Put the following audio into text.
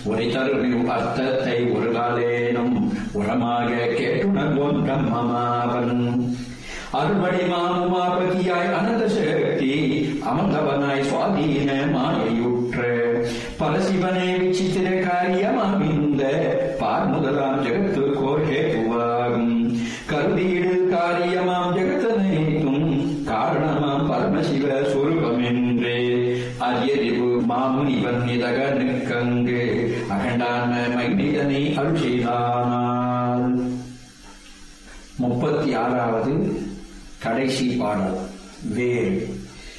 உரை தரும் அர்த்தத்தை ஒரு காலேனும் உரமாக கேட்டுணர்வோம் பிரம்மமாவன் அருள்வடி மாமுமாபதியாய் அனந்த சக்தி அமர்ந்தவனாய் சுவாதீன மாயையுற்ற பரசிவனே விசித்திர காரியமாமிந்த பார் முதலாம் ஜெகத்து கோஷேதுவாகும் கருதியிடு காரியமாம் ஜெகத்தனைத்தும் காரணமாம் பரமசிவ சொரூபமென்றே அரியறிவு மாமுனிவன் இதக நிற்கங்கு அகண்டான மகிழ்ந்தனை அருள்செய்தானால் முப்பத்தி ஆறாவது கடைசி பாடல் வேறு